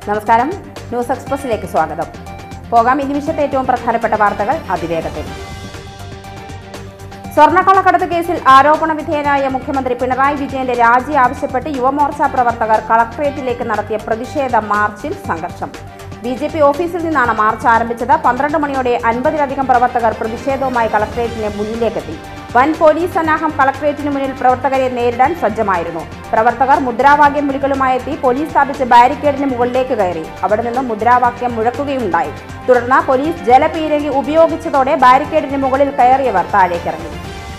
നമസ്കാരം ന്യൂസ് എക്സ്പ്രസിലേക്ക് സ്വാഗതം പോകാം ഈ നിമിഷത്തെ ഏറ്റവും പ്രധാനപ്പെട്ട വാർത്തകൾ അതിവേഗത്തിൽ സ്വർണ്ണക്കള്ളക്കടത്ത് കേസിൽ ആരോപണ വിധേയനായ മുഖ്യമന്ത്രി പിണറായി വിജയന്റെ രാജി ആവശ്യപ്പെട്ട് യുവമോർച്ച പ്രവർത്തകർ കളക്ട്രേറ്റിലേക്ക് നടത്തിയ പ്രതിഷേധ മാർച്ചിൽ സംഘർഷം ബി ജെ പി ഓഫീസിൽ നിന്നാണ് മാർച്ച് ആരംഭിച്ചത് പന്ത്രണ്ട് മണിയോടെ അൻപതിലധികം പ്രവർത്തകർ പ്രതിഷേധവുമായി കളക്ട്രേറ്റിന് മുന്നിലേക്കെത്തി വൻ പോലീസ് സന്നാഹം കളക്ട്രേറ്റിന് മുന്നിൽ പ്രവർത്തകരെ നേരിടാൻ സജ്ജമായിരുന്നു പ്രവർത്തകർ മുദ്രാവാക്യം വിളികളുമായി എത്തി പോലീസ് സ്ഥാപിച്ച ബാരിക്കേഡിന് മുകളിലേക്ക് കയറി അവിടെ നിന്നും മുദ്രാവാക്യം മുഴക്കുകയുണ്ടായി തുടർന്ന് പോലീസ് ജലപീരങ്കി ഉപയോഗിച്ചതോടെ ബാരിക്കേഡിന് മുകളിൽ കയറിയവർ താഴേക്കിറങ്ങി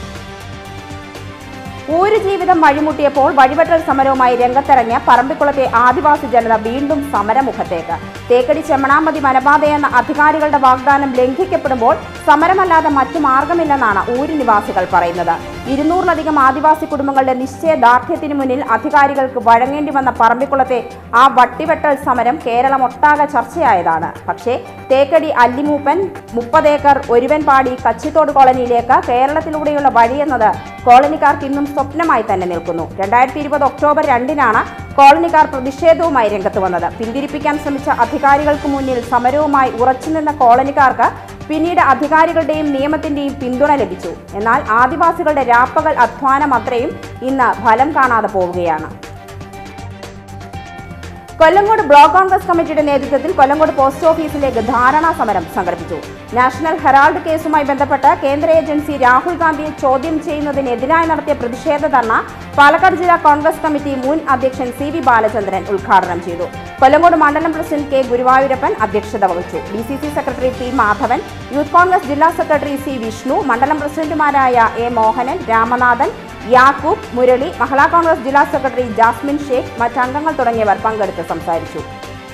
ഊരു ജീവിതം വഴിമുട്ടിയപ്പോൾ വഴിവെട്ടൽ സമരവുമായി രംഗത്തിറങ്ങിയ പറമ്പിക്കുളത്തെ ആദിവാസി ജനത വീണ്ടും സമരമുഖത്തേക്ക് തേക്കടി ചെമ്മണാമ്പതി വനപാതയെന്ന അധികാരികളുടെ വാഗ്ദാനം ലംഘിക്കപ്പെടുമ്പോൾ സമരമല്ലാതെ മറ്റു മാർഗമില്ലെന്നാണ് ഊരു നിവാസികൾ പറയുന്നത് ഇരുന്നൂറിലധികം ആദിവാസി കുടുംബങ്ങളുടെ നിശ്ചയദാർഢ്യത്തിനു മുന്നിൽ അധികാരികൾക്ക് വഴങ്ങേണ്ടി വന്ന പറമ്പിക്കുളത്തെ ആ വട്ടിവെട്ടൽ സമരം കേരളമൊട്ടാകെ ചർച്ചയായതാണ് പക്ഷേ തേക്കടി അല്ലിമൂപ്പൻ മുപ്പതേക്കർ ഒരുവൻപാടി കച്ചിത്തോട് കോളനിയിലേക്ക് കേരളത്തിലൂടെയുള്ള വഴിയെന്നത് കോളനിക്കാർക്ക് ഇന്നും സ്വപ്നമായി തന്നെ നിൽക്കുന്നു രണ്ടായിരത്തി ഇരുപത് ഒക്ടോബർ രണ്ടിനാണ് കോളനിക്കാർ പ്രതിഷേധവുമായി രംഗത്ത് വന്നത് പിന്തിരിപ്പിക്കാൻ ശ്രമിച്ച അധികാരികൾക്ക് മുന്നിൽ സമരവുമായി ഉറച്ചുനിന്ന കോളനിക്കാർക്ക് പിന്നീട് അധികാരികളുടെയും നിയമത്തിന്റെയും പിന്തുണ ലഭിച്ചു എന്നാൽ ആദിവാസികളുടെ രാപ്പകൽ അധ്വാനം അത്രയും ഇന്ന് ഫലം കാണാതെ പോവുകയാണ് കൊല്ലങ്കോട് ബ്ലോക്ക് കോൺഗ്രസ് കമ്മിറ്റിയുടെ നേതൃത്വത്തിൽ കൊല്ലങ്കോട് പോസ്റ്റ് ഓഫീസിലേക്ക് ധാരണാ സമരം സംഘടിപ്പിച്ചു നാഷണൽ ഹെറാൾഡ് കേസുമായി ബന്ധപ്പെട്ട് കേന്ദ്ര ഏജൻസി രാഹുൽ ഗാന്ധിയെ ചോദ്യം ചെയ്യുന്നതിനെതിരായി നടത്തിയ പ്രതിഷേധ ധർണ പാലക്കാട് ജില്ലാ കോൺഗ്രസ് കമ്മിറ്റി മുൻ അധ്യക്ഷൻ സി വി ബാലചന്ദ്രൻ ഉദ്ഘാടനം ചെയ്തു കൊല്ലങ്കോട് മണ്ഡലം പ്രസിഡന്റ് കെ ഗുരുവായൂരപ്പൻ അധ്യക്ഷത വഹിച്ചു D C C secretary P Madhavan youth Congress ജില്ലാ സെക്രട്ടറി സി വിഷ്ണു മണ്ഡലം പ്രസിഡന്റുമാരായ എ മോഹനൻ രാമനാഥൻ യാക്കൂബ് മുരളി മഹിളാ കോൺഗ്രസ് ജില്ലാ സെക്രട്ടറി ജാസ്മിൻ ഷേഖ് മറ്റംഗങ്ങൾ തുടങ്ങിയവർ പങ്കെടുത്ത് സംസാരിച്ചു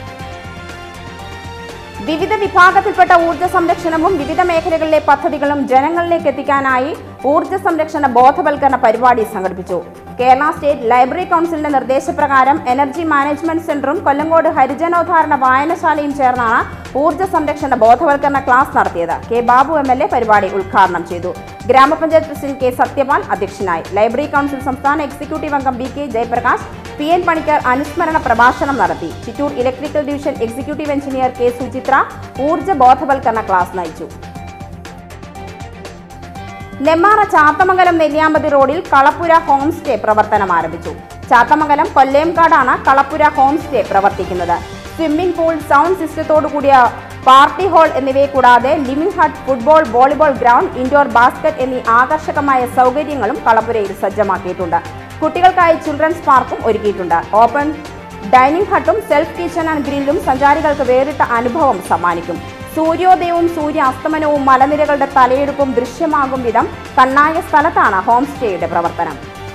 വിവിധ വിഭാഗത്തിൽപ്പെട്ട ഊർജ്ജ സംരക്ഷണവും വിവിധ മേഖലകളിലെ പദ്ധതികളും ജനങ്ങളിലേക്ക് എത്തിക്കാനായി ഊർജ്ജ സംരക്ഷണ ബോധവൽക്കരണ പരിപാടി സംഘടിപ്പിച്ചു കേരള സ്റ്റേറ്റ് ലൈബ്രറി കൗൺസിലിന്റെ നിർദ്ദേശപ്രകാരം എനർജി മാനേജ്മെന്റ് സെന്ററും കൊല്ലങ്കോട് ഹരിജനോദ്ധാരണ വായനശാലയും ചേർന്നാണ് ഊർജ്ജ സംരക്ഷണ ബോധവൽക്കരണ ക്ലാസ് നടത്തിയത് K Babu M L A പരിപാടി ഉദ്ഘാടനം ചെയ്തു ഗ്രാമപഞ്ചായത്ത് പ്രസിഡന്റ് കെ സത്യപാൽ അധ്യക്ഷനായി ലൈബ്രറി കൗൺസിൽ സംസ്ഥാന എക്സിക്യൂട്ടീവ് അംഗം B K Jayaprakash P N Panicker അനുസ്മരണ പ്രഭാഷണം നടത്തി Chittur electrical division executive engineer K Suchitra ഊർജ്ജ ബോധവൽക്കരണ ക്ലാസ് നയിച്ചു നെമ്മാറ ചാത്തമംഗലം നെല്ലിയാമ്പതി റോഡിൽ കളപ്പുര ഹോം സ്റ്റേ പ്രവർത്തനം ആരംഭിച്ചു ചാത്തമംഗലം കൊല്ലേംകാടാണ് കളപ്പുര ഹോം സ്റ്റേ പ്രവർത്തിക്കുന്നത് സ്വിമ്മിംഗ് പൂൾ സൗണ്ട് സിസ്റ്റത്തോടു കൂടിയ പാർട്ടി ഹാൾ എന്നിവയെ കൂടാതെ living hut football volleyball ground indoor basket എന്നീ ആകർഷകമായ സൗകര്യങ്ങളും കളപ്പുരയിൽ സജ്ജമാക്കിയിട്ടുണ്ട് കുട്ടികൾക്കായി ചിൽഡ്രൻസ് പാർക്കും ഒരുക്കിയിട്ടുണ്ട് ഓപ്പൺ ഡൈനിങ് ഹട്ടും സെൽഫ് കിച്ചൺ ആൻഡ് ഗ്രില്ലും സഞ്ചാരികൾക്ക് വേറിട്ട അനുഭവം സമ്മാനിക്കും സൂര്യോദയവും സൂര്യാസ്തമനവും മലനിരകളുടെ തലയെടുപ്പും ദൃശ്യമാകും വിധം കണ്ണായ സ്ഥലത്താണ് ഹോം സ്റ്റേയുടെ പ്രവർത്തനം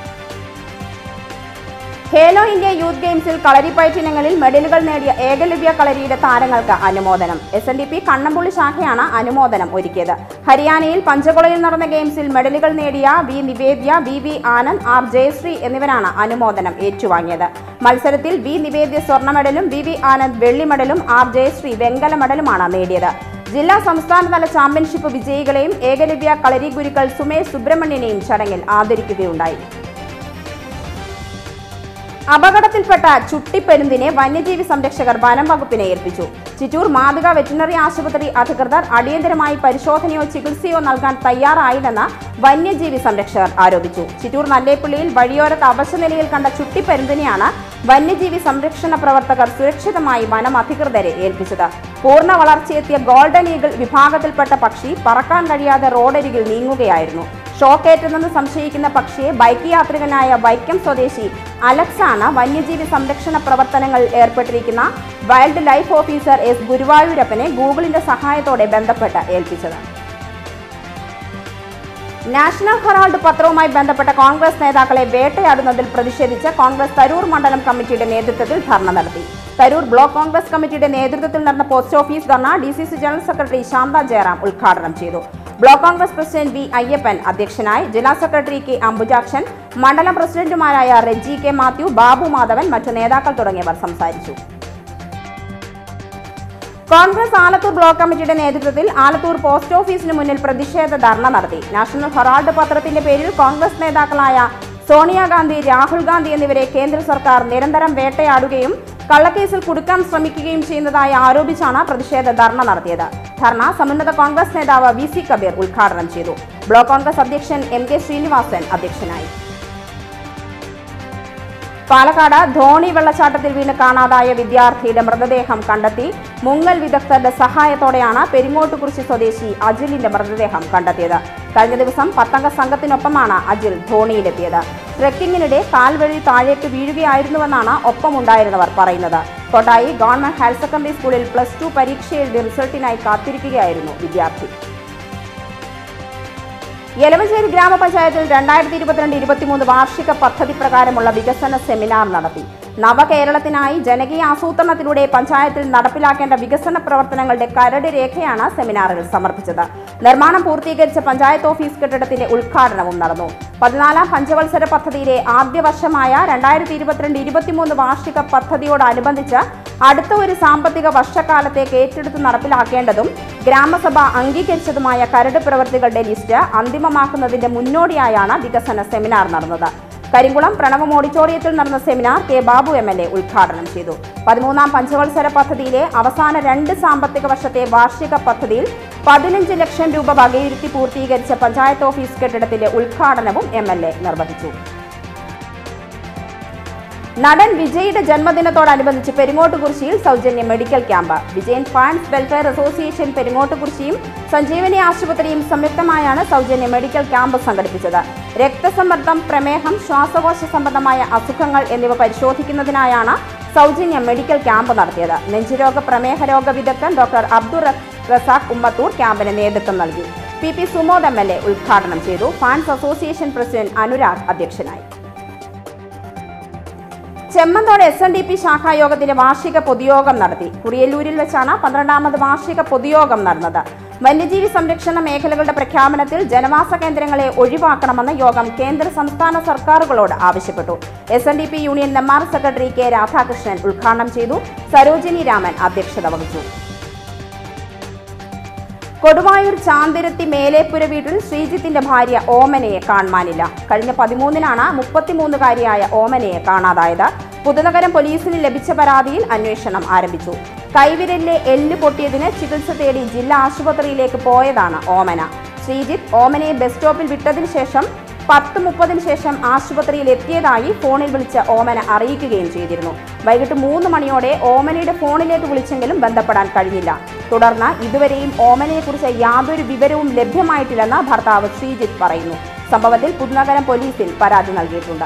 ഖേലോ ഇന്ത്യ യൂത്ത് ഗെയിംസിൽ കളരിപ്പയറ്റ് ഇനങ്ങളിൽ മെഡലുകൾ നേടിയ ഏകലവ്യ കളരിയുടെ താരങ്ങൾക്ക് അനുമോദനം S N D P Kannampully ശാഖയാണ് അനുമോദനം ഒരുക്കിയത് ഹരിയാനയിൽ പഞ്ചകുളയിൽ നടന്ന ഗെയിംസിൽ മെഡലുകൾ നേടിയ V Nivedya V V Anand R Jayashree എന്നിവരാണ് അനുമോദനം ഏറ്റുവാങ്ങിയത് മത്സരത്തിൽ വി നിവേദ്യ സ്വർണ്ണ മെഡലും വി വി ആനന്ദ് വെള്ളി മെഡലും ആർ ജയശ്രീ വെങ്കല മെഡലുമാണ് നേടിയത് ജില്ലാ സംസ്ഥാനതല ചാമ്പ്യൻഷിപ്പ് വിജയികളെയും ഏകലവ്യ കളരി ഗുരുക്കൾ സുമേഷ് സുബ്രഹ്മണ്യനെയും ചടങ്ങിൽ ആദരിക്കുകയുണ്ടായി അപകടത്തിൽപ്പെട്ട ചുട്ടിപ്പെരുന്തിനെ വന്യജീവി സംരക്ഷകർ വനം വകുപ്പിനെ ഏൽപ്പിച്ചു ചിറ്റൂർ മാതൃക വെറ്റിനറി ആശുപത്രി അധികൃതർ അടിയന്തരമായി പരിശോധനയോ ചികിത്സയോ നൽകാൻ തയ്യാറായില്ലെന്ന് വന്യജീവി സംരക്ഷകർ ആരോപിച്ചു ചിറ്റൂർ നല്ലേപ്പള്ളിയിൽ വഴിയോരത്ത് അവശനിലയിൽ കണ്ട ചുട്ടിപ്പെരുന്തിനെയാണ് വന്യജീവി സംരക്ഷണ പ്രവർത്തകർ സുരക്ഷിതമായി വനം അധികൃതരെ ഏൽപ്പിച്ചത് പൂർണ്ണ വളർച്ചയെത്തിയ ഗോൾഡൻ ഈഗിൾ വിഭാഗത്തിൽപ്പെട്ട പക്ഷി പറക്കാൻ കഴിയാതെ റോഡരികിൽ നീങ്ങുകയായിരുന്നു ഷോക്കേറ്റെന്ന് സംശയിക്കുന്ന പക്ഷിയെ ബൈക്ക് യാത്രികനായ വൈക്കം സ്വദേശി അലക്സാണ് വന്യജീവി സംരക്ഷണ പ്രവർത്തനങ്ങളിൽ ഏർപ്പെട്ടിരിക്കുന്ന വൈൽഡ് ലൈഫ് ഓഫീസർ എസ് ഗുരുവായൂരപ്പനെ ഗൂഗിളിന്റെ സഹായത്തോടെ ബന്ധപ്പെട്ട് ഏൽപ്പിച്ചത് നാഷണൽ ഹെറാൾഡ് പത്രവുമായി ബന്ധപ്പെട്ട കോൺഗ്രസ് നേതാക്കളെ വേട്ടയാടുന്നതിൽ പ്രതിഷേധിച്ച് കോൺഗ്രസ് തരൂർ മണ്ഡലം കമ്മിറ്റിയുടെ നേതൃത്വത്തിൽ ധർണ നടത്തി തരൂർ ബ്ലോക്ക് കോൺഗ്രസ് കമ്മിറ്റിയുടെ നേതൃത്വത്തിൽ നടന്ന post office dharna D C C general secretary Shantha Jayaram ഉദ്ഘാടനം ചെയ്തു block Congress president V Ayyappan അധ്യക്ഷനായി ജില്ലാ സെക്രട്ടറി കെ അംബുജാക്ഷൻ മണ്ഡലം പ്രസിഡന്റുമാരായ റെജി കെ മാത്യു ബാബു മാധവൻ മറ്റു നേതാക്കൾ തുടങ്ങിയവർ സംസാരിച്ചു കോൺഗ്രസ് ആലത്തൂർ ബ്ലോക്ക് കമ്മിറ്റിയുടെ നേതൃത്വത്തിൽ ആലത്തൂർ പോസ്റ്റ് ഓഫീസിന് മുന്നിൽ പ്രതിഷേധ ധർണ നടത്തി നാഷണൽ ഹെറാൾഡ് പത്രത്തിന്റെ പേരിൽ കോൺഗ്രസ് നേതാക്കളായ സോണിയാഗാന്ധി രാഹുൽ ഗാന്ധി എന്നിവരെ കേന്ദ്ര സർക്കാർ നിരന്തരം വേട്ടയാടുകയും കള്ളക്കേസിൽ കുടുക്കാൻ ശ്രമിക്കുകയും ചെയ്യുന്നതായി ആരോപിച്ചാണ് പ്രതിഷേധ ധർണ നടത്തിയത് ധർണ സമുന്നത കോൺഗ്രസ് നേതാവ് വി സി കബീർ ഉദ്ഘാടനം ചെയ്തു ബ്ലോക്ക് കോൺഗ്രസ് അധ്യക്ഷൻ എം കെ ശ്രീനിവാസൻ അധ്യക്ഷനായി പാലക്കാട് ധോണി വെള്ളച്ചാട്ടത്തിൽ വീണ് കാണാതായ വിദ്യാർത്ഥിയുടെ മൃതദേഹം കണ്ടെത്തി മുങ്ങൽ വിദഗ്ധരുടെ സഹായത്തോടെയാണ് പെരിങ്ങോട്ടുകുറിശി സ്വദേശി അജിലിന്റെ മൃതദേഹം കണ്ടെത്തിയത് കഴിഞ്ഞ ദിവസം പത്തംഗ സംഘത്തിനൊപ്പമാണ് അജിൽ ധോണിയിലെത്തിയത് ട്രെക്കിങ്ങിനിടെ കാൽവഴി താഴേക്ക് വീഴുകയായിരുന്നുവെന്നാണ് ഒപ്പമുണ്ടായിരുന്നവർ പറയുന്നത് കൊട്ടായി ഗവൺമെന്റ് ഹയർ സെക്കൻഡറി സ്കൂളിൽ പ്ലസ് ടു പരീക്ഷ എഴുതി റിസൾട്ടിനായി കാത്തിരിക്കുകയായിരുന്നു വിദ്യാർത്ഥി യലമഞ്ചേരി ഗ്രാമപഞ്ചായത്തിൽ രണ്ടായിരത്തി ഇരുപത്തിരണ്ട് ഇരുപത്തിമൂന്ന് വാർഷിക പദ്ധതി പ്രകാരമുള്ള വികസന സെമിനാർ നടത്തി നവകേരളത്തിനായി ജനകീയ ആസൂത്രണത്തിലൂടെ പഞ്ചായത്തിൽ നടപ്പിലാക്കേണ്ട വികസന പ്രവർത്തനങ്ങളുടെ കരട് രേഖയാണ് സെമിനാറിൽ സമർപ്പിച്ചത് നിർമ്മാണം പൂർത്തീകരിച്ച പഞ്ചായത്ത് ഓഫീസ് കെട്ടിടത്തിന്റെ ഉദ്ഘാടനവും നടന്നു പതിനാലാം പഞ്ചവത്സര പദ്ധതിയിലെ ആദ്യ വർഷമായ രണ്ടായിരത്തി ഇരുപത്തിരണ്ട് ഇരുപത്തിമൂന്ന് വാർഷിക പദ്ധതിയോടനുബന്ധിച്ച് അടുത്ത ഒരു സാമ്പത്തിക വർഷക്കാലത്തേക്ക് ഏറ്റെടുത്ത് നടപ്പിലാക്കേണ്ടതും ഗ്രാമസഭ അംഗീകരിച്ചതുമായ കരട് പ്രവൃത്തികളുടെ ലിസ്റ്റ് അന്തിമമാക്കുന്നതിന്റെ മുന്നോടിയായാണ് വികസന സെമിനാർ നടന്നത് കരിങ്കുളം പ്രണവം ഓഡിറ്റോറിയത്തിൽ നടന്ന seminar K Babu M L A ഉദ്ഘാടനം ചെയ്തു പതിമൂന്നാം പഞ്ചവത്സര പദ്ധതിയിലെ അവസാന രണ്ട് സാമ്പത്തിക വർഷത്തെ വാർഷിക പദ്ധതിയിൽ പതിനഞ്ച് ലക്ഷം രൂപ വകയിരുത്തി പൂർത്തീകരിച്ച പഞ്ചായത്ത് ഓഫീസ് കെട്ടിടത്തിന്റെ ഉദ്ഘാടനവും എം എൽ എ നിർവഹിച്ചു നടൻ വിജയുടെ ജന്മദിനത്തോടനുബന്ധിച്ച് പെരിങ്ങോട്ടുകുറിശിയിൽ സൗജന്യ medical camp Vijayan fans welfare association പെരിങ്ങോട്ടുകുറിശിയും സഞ്ജീവനി ആശുപത്രിയും സംയുക്തമായാണ് സൗജന്യ മെഡിക്കൽ ക്യാമ്പ് സംഘടിപ്പിച്ചത് രക്തസമ്മർദ്ദം പ്രമേഹം ശ്വാസകോശ സംബന്ധമായ അസുഖങ്ങൾ എന്നിവ പരിശോധിക്കുന്നതിനായാണ് സൗജന്യ മെഡിക്കൽ ക്യാമ്പ് നടത്തിയത് നെഞ്ചുരോഗ പ്രമേഹ രോഗ വിദഗ്ധൻ ഡോക്ടർ അബ്ദുൾ റസാഖ് ഉമ്മത്തൂർ ക്യാമ്പിന് നേതൃത്വം നൽകി P P Sumod M L A ഉദ്ഘാടനം ചെയ്തു ഫാൻസ് അസോസിയേഷൻ പ്രസിഡന്റ് അനുരാഗ് അധ്യക്ഷനായി Chemmanthode S N D P ശാഖായോഗത്തിന്റെ വാർഷിക പൊതുയോഗം നടത്തി കുറിയല്ലൂരിൽ വെച്ചാണ് പന്ത്രണ്ടാമത് വാർഷിക പൊതുയോഗം നടന്നത് വന്യജീവി സംരക്ഷണ മേഖലകളുടെ പ്രഖ്യാപനത്തിൽ ജനവാസ കേന്ദ്രങ്ങളെ ഒഴിവാക്കണമെന്ന് യോഗം കേന്ദ്ര സംസ്ഥാന സർക്കാരുകളോട് ആവശ്യപ്പെട്ടു S N D P union Nemmara secretary K Radhakrishnan ഉദ്ഘാടനം ചെയ്തു സരോജിനി രാമൻ അധ്യക്ഷത വഹിച്ചു കൊടുവായൂർ ചാന്തിരത്തി മേലേപ്പുര വീട്ടിൽ ശ്രീജിത്തിന്റെ ഭാര്യ ഓമനയെ കാണുവാനില്ല കഴിഞ്ഞ പതിമൂന്നിനാണ് മുപ്പത്തിമൂന്നുകാരിയായ ഓമനയെ കാണാതായത് പുതുനഗരം പോലീസിന് ലഭിച്ച പരാതിയിൽ അന്വേഷണം ആരംഭിച്ചു കൈവിരലിലെ എല്ല് പൊട്ടിയതിന് ചികിത്സ തേടി ജില്ലാ ആശുപത്രിയിലേക്ക് പോയതാണ് ഓമന ശ്രീജിത്ത് ഓമനയെ ബസ് സ്റ്റോപ്പിൽ വിട്ടതിനു ശേഷം പത്ത് മുപ്പതിന് ശേഷം ആശുപത്രിയിൽ എത്തിയതായി ഫോണിൽ വിളിച്ച് ഓമന അറിയിക്കുകയും ചെയ്തിരുന്നു വൈകിട്ട് മൂന്ന് മണിയോടെ ഓമനയുടെ ഫോണിലേക്ക് വിളിച്ചെങ്കിലും ബന്ധപ്പെടാൻ കഴിഞ്ഞില്ല തുടർന്ന് ഇതുവരെയും ഓമനയെക്കുറിച്ച് യാതൊരു വിവരവും ലഭ്യമായിട്ടില്ലെന്ന് ഭർത്താവ് ശ്രീജിത്ത് പറയുന്നു സംഭവത്തിൽ പുതുനഗരം പോലീസിൽ പരാതി നൽകിയിട്ടുണ്ട്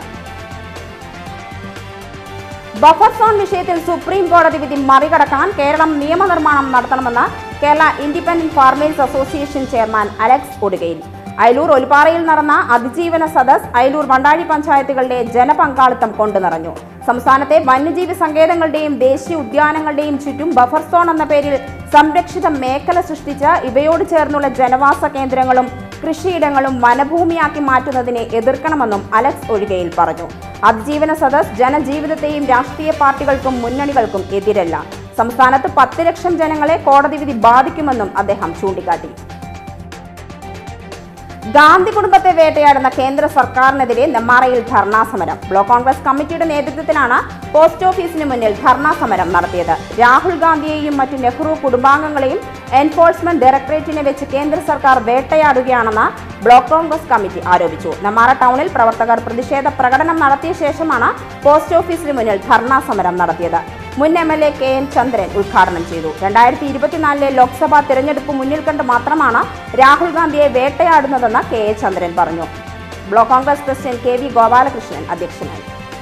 ബഫർ സോൺ വിഷയത്തിൽ സുപ്രീം കോടതി വിധി മറികടക്കാൻ കേരളം നിയമനിർമ്മാണം നടത്തണമെന്ന് Kerala independent farmers association chairman Alex Odukayil Ayalur ഒലിപ്പാറയിൽ നടന്ന അതിജീവന സദസ് അയലൂർ വണ്ടാഴി പഞ്ചായത്തുകളുടെ ജനപങ്കാളിത്തം കൊണ്ടു നിറഞ്ഞു സംസ്ഥാനത്തെ വന്യജീവി സങ്കേതങ്ങളുടെയും ദേശീയ ഉദ്യാനങ്ങളുടെയും ചുറ്റും ബഫർ സോൺ എന്ന പേരിൽ സംരക്ഷിത മേഖല സൃഷ്ടിച്ച് ഇവയോട് ചേർന്നുള്ള ജനവാസ കേന്ദ്രങ്ങളും കൃഷിയിടങ്ങളും വനഭൂമിയാക്കി മാറ്റുന്നതിനെ എതിർക്കണമെന്നും അലക്സ് ഒഴികയിൽ പറഞ്ഞു അതിജീവന സദസ് ജനജീവിതത്തെയും രാഷ്ട്രീയ പാർട്ടികൾക്കും മുന്നണികൾക്കും എതിരല്ല സംസ്ഥാനത്ത് പത്ത് ലക്ഷം ജനങ്ങളെ കോടതി വിധി ബാധിക്കുമെന്നും അദ്ദേഹം ചൂണ്ടിക്കാട്ടി ഗാന്ധി കുടുംബത്തെ വേട്ടയാടുന്ന കേന്ദ്ര സർക്കാരിനെതിരെ നെമ്മാറയിൽ ധർണാ സമരം ബ്ലോക്ക് കോൺഗ്രസ് കമ്മിറ്റിയുടെ നേതൃത്വത്തിലാണ് പോസ്റ്റ് ഓഫീസിന് മുന്നിൽ ധർണാ സമരം നടത്തിയത് രാഹുൽ ഗാന്ധിയെയും മറ്റു നെഹ്റു കുടുംബാംഗങ്ങളെയും എൻഫോഴ്സ്മെന്റ് ഡയറക്ടറേറ്റിനെ വെച്ച് കേന്ദ്ര സർക്കാർ വേട്ടയാടുകയാണെന്ന് ബ്ലോക്ക് കോൺഗ്രസ് കമ്മിറ്റി ആരോപിച്ചു നെമ്മാറ ടൗണിൽ പ്രവർത്തകർ പ്രതിഷേധ പ്രകടനം നടത്തിയ ശേഷമാണ് പോസ്റ്റ് ഓഫീസിന് മുന്നിൽ ധർണാ സമരം നടത്തിയത് മുൻ M L A K N Chandran ഉദ്ഘാടനം ചെയ്തു രണ്ടായിരത്തി ഇരുപത്തിനാലിലെ ലോക്സഭാ തിരഞ്ഞെടുപ്പ് മുന്നിൽ കണ്ട് മാത്രമാണ് രാഹുൽ ഗാന്ധിയെ വേട്ടയാടുന്നതെന്ന് കെ എ ചന്ദ്രൻ പറഞ്ഞു block Congress president K V Gopalakrishnan അധ്യക്ഷനായി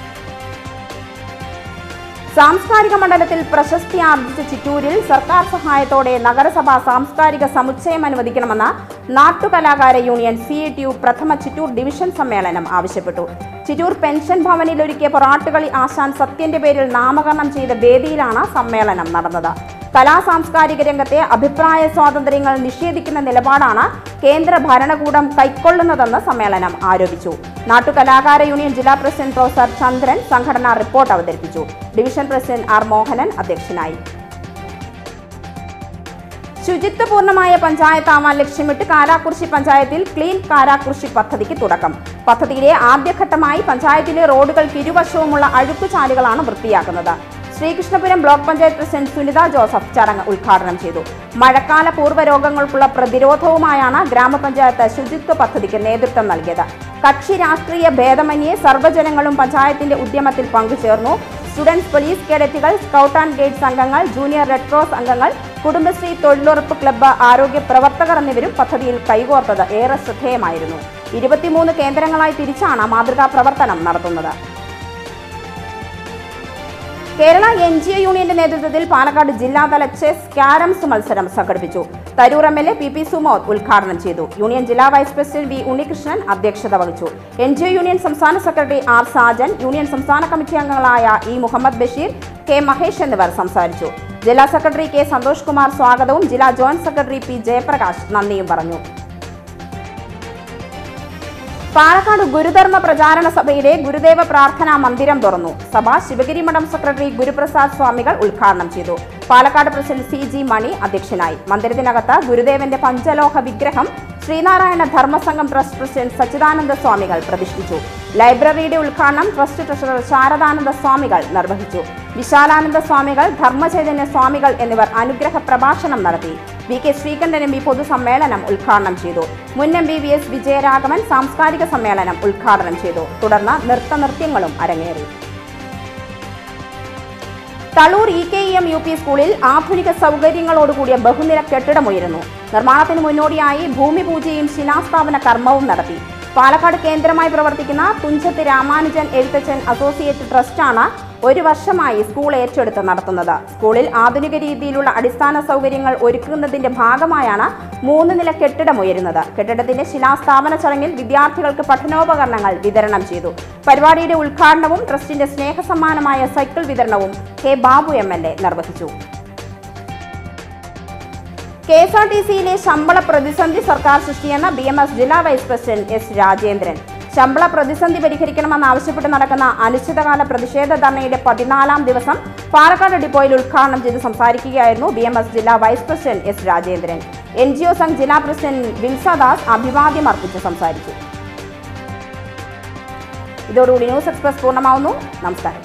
സാംസ്കാരിക മണ്ഡലത്തിൽ പ്രശസ്തി ആർജിച്ച ചിറ്റൂരിൽ സർക്കാർ സഹായത്തോടെ നഗരസഭ സാംസ്കാരിക സമുച്ചയം അനുവദിക്കണമെന്ന് നാട്ടുകലാകാര യൂണിയൻ സി ടി യു പ്രഥമ ചിറ്റൂർ ഡിവിഷൻ സമ്മേളനം ആവശ്യപ്പെട്ടു ചിറ്റൂർ പെൻഷൻ ഭവനിൽ ഒരുക്കിയ പൊറാട്ടുകളി ആശാൻ സത്യന്റെ പേരിൽ നാമകരണം ചെയ്ത വേദിയിലാണ് സമ്മേളനം നടന്നത് കലാ സാംസ്കാരിക രംഗത്തെ അഭിപ്രായ സ്വാതന്ത്ര്യങ്ങൾ നിഷേധിക്കുന്ന നിലപാടാണ് കേന്ദ്ര ഭരണകൂടം കൈക്കൊള്ളുന്നതെന്ന് സമ്മേളനം ആരോപിച്ചു നാട്ടുകലാകാര യൂണിയൻ ജില്ലാ പ്രസിഡന്റ് പ്രൊഫസർ ചന്ദ്രൻ സംഘടനാ റിപ്പോർട്ട് അവതരിപ്പിച്ചു ഡിവിഷൻ പ്രസിഡന്റ് ആർ മോഹനൻ അധ്യക്ഷനായി ശുചിത്വപൂർണമായ പഞ്ചായത്താവാൻ ലക്ഷ്യമിട്ട് കാരാക്കുറിശി പഞ്ചായത്തിൽ ക്ലീൻ കാരാക്കുറിശി പദ്ധതിക്ക് തുടക്കം പദ്ധതിയിലെ ആദ്യഘട്ടമായി പഞ്ചായത്തിലെ റോഡുകൾക്ക് ഇരുവശവുമുള്ള അഴുക്കുചാലുകളാണ് വൃത്തിയാക്കുന്നത് ശ്രീകൃഷ്ണപുരം ബ്ലോക്ക് പഞ്ചായത്ത് പ്രസിഡന്റ് സുനിത ജോസഫ് ചടങ്ങ് ഉദ്ഘാടനം ചെയ്തു മഴക്കാല പൂർവ്വ രോഗങ്ങൾക്കുള്ള പ്രതിരോധവുമായാണ് ഗ്രാമപഞ്ചായത്ത് ശുചിത്വ പദ്ധതിക്ക് നേതൃത്വം നൽകിയത് കക്ഷി രാഷ്ട്രീയ ഭേദമന്യേ സർവ്വജനങ്ങളും പഞ്ചായത്തിന്റെ ഉദ്യമത്തിൽ പങ്കുചേർന്നു സ്റ്റുഡൻസ് പോലീസ് കേഡറ്റുകൾ സ്കൗട്ട് ആൻഡ് ഗൈഡ്സ് അംഗങ്ങൾ ജൂനിയർ റെഡ് ക്രോസ് അംഗങ്ങൾ കുടുംബശ്രീ തൊഴിലുറപ്പ് ക്ലബ്ബ് ആരോഗ്യ പ്രവർത്തകർ എന്നിവരും പദ്ധതിയിൽ കൈകോർത്തത് ഏറെ ശ്രദ്ധേയമായിരുന്നു ഇരുപത്തിമൂന്ന് കേന്ദ്രങ്ങളായി തിരിച്ചാണ് മാതൃകാ പ്രവർത്തനം നടത്തുന്നത് കേരള എൻ ജി ഒ യൂണിയന്റെ നേതൃത്വത്തിൽ പാലക്കാട് ജില്ലാതല ചെസ് ക്യാരംസ് മത്സരം സംഘടിപ്പിച്ചു Tarur M L A P P Sumod ഉദ്ഘാടനം ചെയ്തു യൂണിയൻ ജില്ലാ വൈസ് പ്രസിഡന്റ് വി ഉണ്ണികൃഷ്ണൻ അധ്യക്ഷത വഹിച്ചു എൻ ജി ഒ യൂണിയൻ സംസ്ഥാന സെക്രട്ടറി ആർ സാജൻ യൂണിയൻ സംസ്ഥാന കമ്മിറ്റി അംഗങ്ങളായ ഇ മുഹമ്മദ് ബഷീർ കെ മഹേഷ് എന്നിവർ സംസാരിച്ചു ജില്ലാ സെക്രട്ടറി കെ സന്തോഷ് കുമാർ സ്വാഗതവും ജില്ലാ ജോയിന്റ് സെക്രട്ടറി പി ജയപ്രകാശ് നന്ദിയും പറഞ്ഞു പാലക്കാട് ഗുരുധർമ്മ പ്രചാരണ സഭയിലെ ഗുരുദേവ പ്രാർത്ഥനാ മന്ദിരം തുറന്നു സഭ ശിവഗിരി മഠം സെക്രട്ടറി ഗുരുപ്രസാദ് സ്വാമികൾ ഉദ്ഘാടനം ചെയ്തു Palakkad president C G Mani അധ്യക്ഷനായി മന്ദിരത്തിനകത്ത് ഗുരുദേവന്റെ പഞ്ചലോഹ വിഗ്രഹം ശ്രീനാരായണ ധർമ്മസംഘം ട്രസ്റ്റ് പ്രസിഡന്റ് സച്ചിദാനന്ദ സ്വാമികൾ പ്രതിഷ്ഠിച്ചു ലൈബ്രറിയുടെ ഉദ്ഘാടനം ട്രസ്റ്റ് ട്രഷറർ ശാരദാനന്ദ സ്വാമികൾ നിർവഹിച്ചു വിശാലാനന്ദ സ്വാമികൾ ധർമ്മചൈതന്യ സ്വാമികൾ എന്നിവർ അനുഗ്രഹ പ്രഭാഷണം നടത്തി V K Sreekandan M P പൊതുസമ്മേളനം ഉദ്ഘാടനം ചെയ്തു മുൻ M P V S Vijayaraghavan സാംസ്കാരിക സമ്മേളനം ഉദ്ഘാടനം ചെയ്തു തുടർന്ന് നൃത്തനൃത്യങ്ങളും അരങ്ങേറി Thalur E K E M U P സ്കൂളിൽ ആധുനിക സൗകര്യങ്ങളോടുകൂടിയ ബഹുനില കെട്ടിടമുയരുന്നു നിർമ്മാണത്തിന് മുന്നോടിയായി ഭൂമി പൂജയും ശിലാസ്ഥാപന കർമ്മവും നടത്തി പാലക്കാട് കേന്ദ്രമായി പ്രവർത്തിക്കുന്ന തുഞ്ചത്ത് രാമാനുജൻ എഴുത്തച്ഛൻ അസോസിയേറ്റ് ട്രസ്റ്റാണ് ഒരു വർഷമായി സ്കൂൾ ഏറ്റെടുത്ത് നടത്തുന്നത് സ്കൂളിൽ ആധുനിക രീതിയിലുള്ള അടിസ്ഥാന സൗകര്യങ്ങൾ ഒരുക്കുന്നതിന്റെ ഭാഗമായാണ് മൂന്ന് നില കെട്ടിടമുയരുന്നത് കെട്ടിടത്തിന്റെ ശിലാസ്ഥാപന ചടങ്ങിൽ വിദ്യാർത്ഥികൾക്ക് പഠനോപകരണങ്ങൾ വിതരണം ചെയ്തു പരിപാടിയുടെ ഉദ്ഘാടനവും ട്രസ്റ്റിന്റെ സ്നേഹസമ്മാനമായ സൈക്കിൾ വിതരണവും K Babu M L A നിർവഹിച്ചു കെ എസ് ആർ ടി സിയിലെ ശമ്പള പ്രതിസന്ധി സർക്കാർ സൃഷ്ടിയെന്ന ബി എം എസ് ജില്ലാ വൈസ് പ്രസിഡന്റ് എസ് രാജേന്ദ്രൻ ശമ്പള പ്രതിസന്ധി പരിഹരിക്കണമെന്നാവശ്യപ്പെട്ട് നടക്കുന്ന അനിശ്ചിതകാല പ്രതിഷേധ ധർണയുടെ പതിനാലാം ദിവസം പാലക്കാട് ഡിപ്പോയിൽ ഉദ്ഘാടനം ചെയ്ത് സംസാരിക്കുകയായിരുന്നു ബി എം എസ് ജില്ലാ vice president S Rajendran N G O Sangh ജില്ലാ പ്രസിഡന്റ് വിൽസദാസ് അഭിവാദ്യം അർപ്പിച്ച് സംസാരിച്ചു ഇതോടുകൂടി ന്യൂസ് എക്സ്പ്രസ് പൂർണ്ണമാവുന്നു നമസ്കാരം